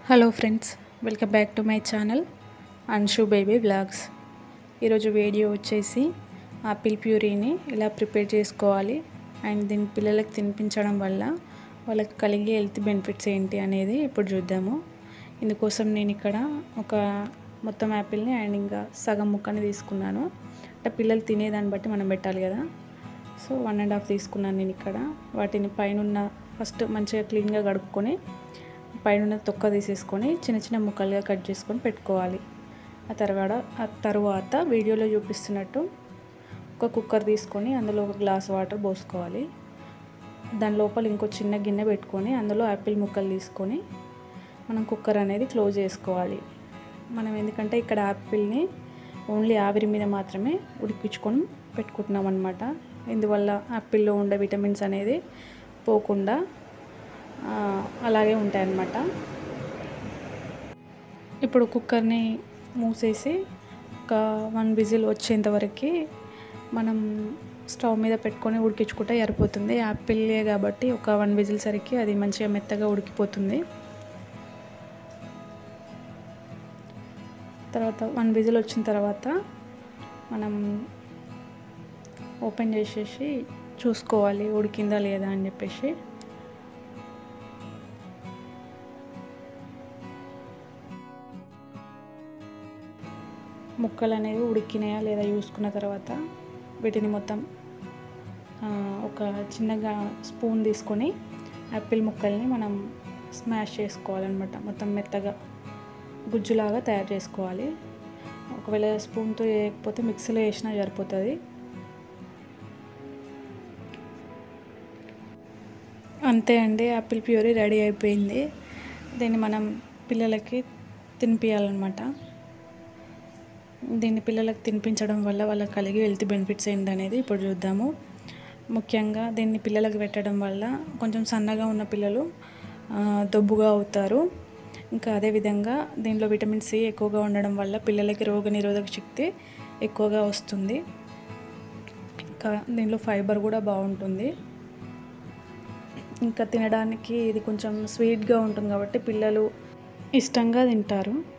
hello friends welcome back to my channel Anshu baby blogs ఈరోజు video వచ్చేసి apple ప్యూరీని ఇలా ప్రిపేర్ చేసుకోవాలి అండ్ దీని పిల్లలకు తినిపించడం వల్ల వాళ్ళకి కలిగే హెల్త్ బెనిఫిట్స్ ఏంటి అనేది ఇప్పుడు చూద్దాము ఇందుకోసం నేను ఇక్కడ ఒక మొత్తం యాపిల్ని అండ్ ఇంకా సగం ముక్కని తీసుకున్నాను అంటే పిల్లలు తినేదాన్ని బట్టి మనం పెట్టాలి కదా సో వన్ అండ్ హాఫ్ తీసుకున్నాను నేను ఇక్కడ వాటిని పైన ఫస్ట్ మంచిగా క్లీన్గా కడుక్కొని పైన తొక్క తీసేసుకొని చిన్న చిన్న ముక్కలుగా కట్ చేసుకొని పెట్టుకోవాలి ఆ తర్వాత ఆ తర్వాత వీడియోలో చూపిస్తున్నట్టు ఒక కుక్కర్ తీసుకొని అందులో ఒక గ్లాస్ వాటర్ పోసుకోవాలి దాని లోపల ఇంకో చిన్న గిన్నె పెట్టుకొని అందులో యాపిల్ ముక్కలు తీసుకొని మనం కుక్కర్ అనేది క్లోజ్ చేసుకోవాలి మనం ఎందుకంటే ఇక్కడ యాపిల్ని ఓన్లీ ఆవిరి మీద మాత్రమే ఉడికించుకొని పెట్టుకుంటున్నాం అనమాట ఇందువల్ల యాపిల్లో ఉండే విటమిన్స్ అనేది పోకుండా అలాగే ఉంటాయన్నమాట ఇప్పుడు కుక్కర్ని మూసేసి ఒక వన్ విజిల్ వచ్చేంత వరకు మనం స్టవ్ మీద పెట్టుకొని ఉడికించుకుంటే సరిపోతుంది యాపిల్లే కాబట్టి ఒక వన్ విజిల్ సరికి అది మంచిగా మెత్తగా ఉడికిపోతుంది తర్వాత వన్ విజిల్ వచ్చిన తర్వాత మనం ఓపెన్ చేసేసి చూసుకోవాలి ఉడికిందా లేదా అని చెప్పేసి ముక్కలు అనేవి ఉడికినాయా లేదా చూసుకున్న తర్వాత వీటిని మొత్తం ఒక చిన్నగా స్పూన్ తీసుకొని యాపిల్ ముక్కల్ని మనం స్మాష్ చేసుకోవాలన్నమాట మొత్తం మెత్తగా గుజ్జులాగా తయారు చేసుకోవాలి ఒకవేళ స్పూన్తో వేయకపోతే మిక్సీలో వేసినా సరిపోతుంది అంతే అండి యాపిల్ ప్యూరీ రెడీ అయిపోయింది దీన్ని మనం పిల్లలకి తినిపించాలన్నమాట దీన్ని పిల్లలకు తినిపించడం వల్ల వాళ్ళకి కలిగే హెల్త్ బెనిఫిట్స్ ఏంటనేది ఇప్పుడు చూద్దాము ముఖ్యంగా దీన్ని పిల్లలకు పెట్టడం వల్ల కొంచెం సన్నగా ఉన్న పిల్లలు దొబ్బుగా అవుతారు ఇంకా అదేవిధంగా దీనిలో విటమిన్ సి ఎక్కువగా ఉండడం వల్ల పిల్లలకి రోగ నిరోధక శక్తి ఎక్కువగా వస్తుంది ఇంకా దీనిలో ఫైబర్ కూడా బాగుంటుంది ఇంకా తినడానికి ఇది కొంచెం స్వీట్గా ఉంటుంది కాబట్టి పిల్లలు ఇష్టంగా తింటారు